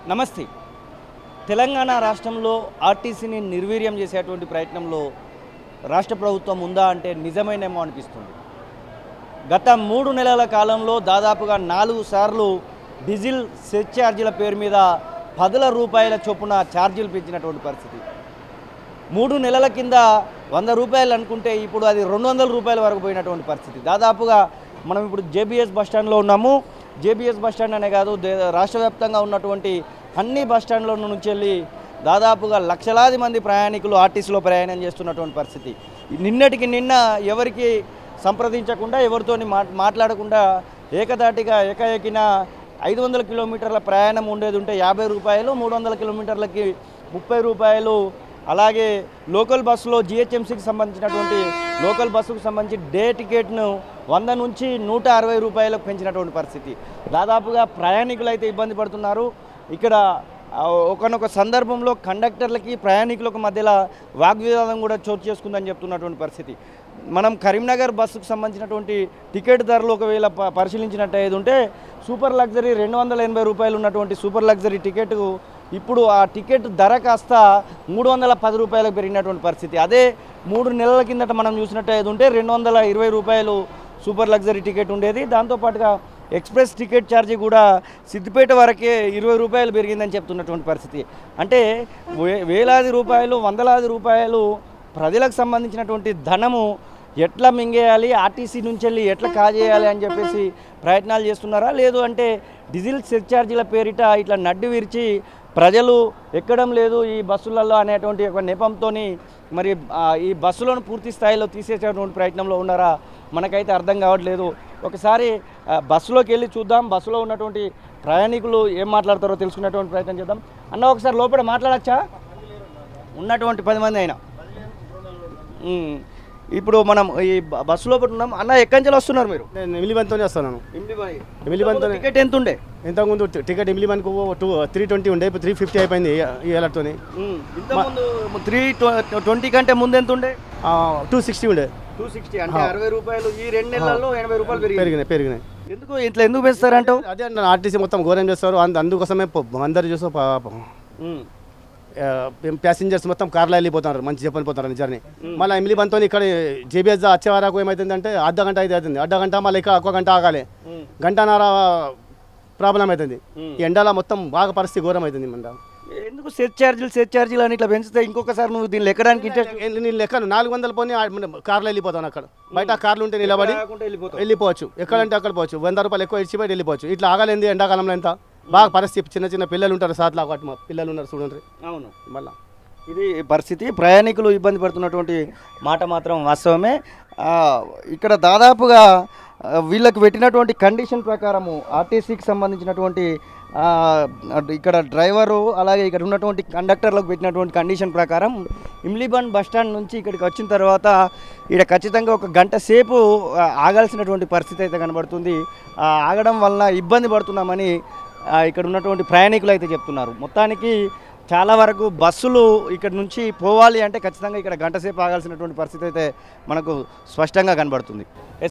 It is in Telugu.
నమస్తే తెలంగాణ రాష్ట్రంలో ఆర్టీసీని నిర్వీర్యం చేసేటువంటి ప్రయత్నంలో రాష్ట్ర ప్రభుత్వం ఉందా అంటే నిజమేనేమో అనిపిస్తుంది గత మూడు నెలల కాలంలో దాదాపుగా నాలుగు సార్లు డీజిల్ సెస్ ఛార్జీల పేరు మీద పదుల రూపాయల చొప్పున ఛార్జీలు పెంచినటువంటి పరిస్థితి మూడు నెలల కింద వంద రూపాయలు అనుకుంటే ఇప్పుడు అది రెండు వందల రూపాయల వరకు పోయినటువంటి పరిస్థితి దాదాపుగా మనం ఇప్పుడు జేబీఎస్ బస్ స్టాండ్లో ఉన్నాము జేబీఎస్ బస్ స్టాండ్ అనే కాదు దే- రాష్ట్ర వ్యాప్తంగా ఉన్నటువంటి అన్ని బస్ స్టాండ్ల నుంచి వెళ్ళి దాదాపుగా లక్షలాది మంది ప్రయాణికులు ఆర్టీసీలో ప్రయాణం చేస్తున్నటువంటి పరిస్థితి నిన్నటికి నిన్న ఎవరికి సంప్రదించకుండా ఎవరితోని మా మాట్లాడకుండా ఏకదాటిగా ఏకఏకిన ఐదు వందల కిలోమీటర్ల ప్రయాణం ఉండేది ఉంటే యాభై రూపాయలు మూడు వందల కిలోమీటర్లకి ముప్పై రూపాయలు అలాగే లోకల్ బస్సులో జిహెచ్ఎంసీకి సంబంధించినటువంటి లోకల్ బస్సుకు సంబంధించి డే టికెట్ను వంద నుంచి నూట అరవై రూపాయలకు పెంచినటువంటి పరిస్థితి దాదాపుగా ప్రయాణికులు అయితే ఇబ్బంది పడుతున్నారు ఇక్కడ ఆ, ఒకనొక సందర్భంలో కండక్టర్లకి ప్రయాణికులకు మధ్యలో వాగ్వివాదం కూడా చోటు చేసుకుందని చెప్తున్నటువంటి పరిస్థితి మనం కరీంనగర్ బస్సుకు సంబంధించినటువంటి టికెట్ ధరలు ఒకవేళ ప- పరిశీలించినట్టు ఏది ఉంటే సూపర్ లగ్జరీ రెండు వందల ఎనభై రూపాయలు ఉన్నటువంటి సూపర్ లగ్జరీ టికెట్ ఇప్పుడు ఆ టికెట్ ధర కాస్త మూడు వందల పది రూపాయలకు పెరిగినటువంటి పరిస్థితి అదే మూడు నెలల కిందట మనం చూసినట్టు ఏది ఉంటే రెండు వందల ఇరవై రూపాయలు సూపర్ లగ్జరీ టికెట్ ఉండేది దాంతోపాటుగా ఎక్స్ప్రెస్ టికెట్ ఛార్జీ కూడా సిద్దిపేట వరకే ఇరవై రూపాయలు పెరిగిందని చెప్తున్నటువంటి పరిస్థితి అంటే వే- వేలాది రూపాయలు వందలాది రూపాయలు ప్రజలకు సంబంధించినటువంటి ధనము ఎట్లా మింగేయాలి ఆర్టీసీ నుంచి వెళ్ళి ఎట్లా కాజేయాలి అని చెప్పేసి ప్రయత్నాలు చేస్తున్నారా లేదు అంటే డీజిల్ సర్ఛార్జీల పేరిట ఇట్లా నడ్డి విరిచి ప్రజలు ఎక్కడం లేదు ఈ బస్సులలో అనేటువంటి ఒక నెపంతో మరి ఆ, ఈ బస్సులను పూర్తి స్థాయిలో తీసేసేటువంటి ప్రయత్నంలో ఉన్నారా మనకైతే అర్థం కావట్లేదు ఒకసారి ఆ, బస్సులోకి వెళ్ళి చూద్దాం బస్సులో ఉన్నటువంటి ప్రయాణికులు ఏం మాట్లాడతారో తెలుసుకునేటువంటి ప్రయత్నం చేద్దాం అన్న ఒకసారి లోపల మాట్లాడచ్చా ఉన్నటువంటి పది మంది అయినా ఉమ్. ఇప్పుడు మనం ఈ బ- బస్సు లోపల ఉన్నాం అన్న ఎక్కడి నుంచి వస్తున్నారు మీరు నేను ఇమిలిబంతోనే వస్తున్నాను ఇమ్లిబాయి. ఇమిలిబంతోనే టికెట్ ఎంత ఉండే ఇంతకుముందు టి- టికెట్ ఇమిలిబన్కు టూ త్రీ ట్వంటీ ఉండే ఇప్పుడు త్రీ ఫిఫ్టీ అయిపోయింది ఈ ఏలతోని ఉమ్. ఇంతకుముందు త్రీ ట్వంటీ కంటే ముందు ఎంత ఉండే టూ సిక్స్టీ ఉండే టూ సిక్స్టీ అంటే అరవై రూపాయలు ఈ రెండు నెలల్లో ఎనభై రూపాయలు పెరిగింది పెరిగినాయి పెరిగినాయి ఎందుకు ఇట్లా ఎందుకు పెంచుతారంటావు అదే అంటే ఆర్టీసీ మొత్తం ఘోరం చేస్తారు అందు అందుకోసమే ప- అందరు చూసో ఉమ్. ప్యాసింజర్స్ మొత్తం కార్లో వెళ్ళిపోతున్నారు మంచి చెప్పని పోతున్నారు జర్నీ మళ్ళీ ఇమిలిబంతో ఇక్కడ జేబీఎస్ వచ్చే వరకు ఏమవుతుందంటే అర్ధ గంట అయితే అవుతుంది అర్ధ గంట మళ్ళీ ఇక్కడ ఒక గంట ఆగాలి ఉమ్. గంటన్నర ప్రాబ్లం అవుతుంది ఉమ్. ఈ ఎండలో మొత్తం బాగా పరిస్థితి ఘోరం అవుతుంది మన ఎందుకు సెట్ ఛార్జీలు సెట్ ఛార్జీలు అని ఇట్లా పెంచితే ఇంకొకసారి నువ్వు దీన్ని ఎక్కడానికి ఇంట్రెస్ట్ నేను లెక్కను నాలుగు వందల పోనీ ఆ మన కార్లో వెళ్ళిపోతాను అక్కడ బయట కార్లు ఉంటే నిలబడి కాకుండా వెళ్ళిపోతావు వెళ్ళిపోవచ్చు ఎక్కడంటే అక్కడ పోవచ్చు వంద రూపాయలు ఎక్కువ ఇచ్చి బయట వెళ్ళిపోవచ్చు ఇట్లా ఆగలేంది ఎండాకాలంలో ఎంత బాగా పరిస్థితి చిన్న చిన్న పిల్లలు ఉంటారు సార్లు ఒకటి మా పిల్లలు ఉన్నారు చూడండి అవును మళ్ళీ ఇది పరిస్థితి ప్రయాణికులు ఇబ్బంది పడుతున్నటువంటి మాట మాత్రం వాస్తవమే ఆ, ఇక్కడ దాదాపుగా ఆ, వీళ్ళకి పెట్టినటువంటి కండిషన్ ప్రకారము ఆర్టీసీకి సంబంధించినటువంటి ఆ, ఇక్కడ డ్రైవరు అలాగే ఇక్కడ ఉన్నటువంటి కండక్టర్లకు పెట్టినటువంటి కండిషన్ ప్రకారం ఇమ్లీబన్ బస్ స్టాండ్ నుంచి ఇక్కడికి వచ్చిన తర్వాత ఇక్కడ ఖచ్చితంగా ఒక గంట సేపు ఆ, ఆగాల్సినటువంటి పరిస్థితి అయితే కనబడుతుంది ఆ, ఆగడం వలన ఇబ్బంది పడుతున్నామని ఆ, ఇక్కడ ఉన్నటువంటి ప్రయాణికులు అయితే చెప్తున్నారు మొత్తానికి చాలా వరకు బస్సులు ఇక్కడ నుంచి పోవాలి అంటే ఖచ్చితంగా ఇక్కడ గంట సేపు ఆగాల్సినటువంటి పరిస్థితి అయితే మనకు స్పష్టంగా కనబడుతుంది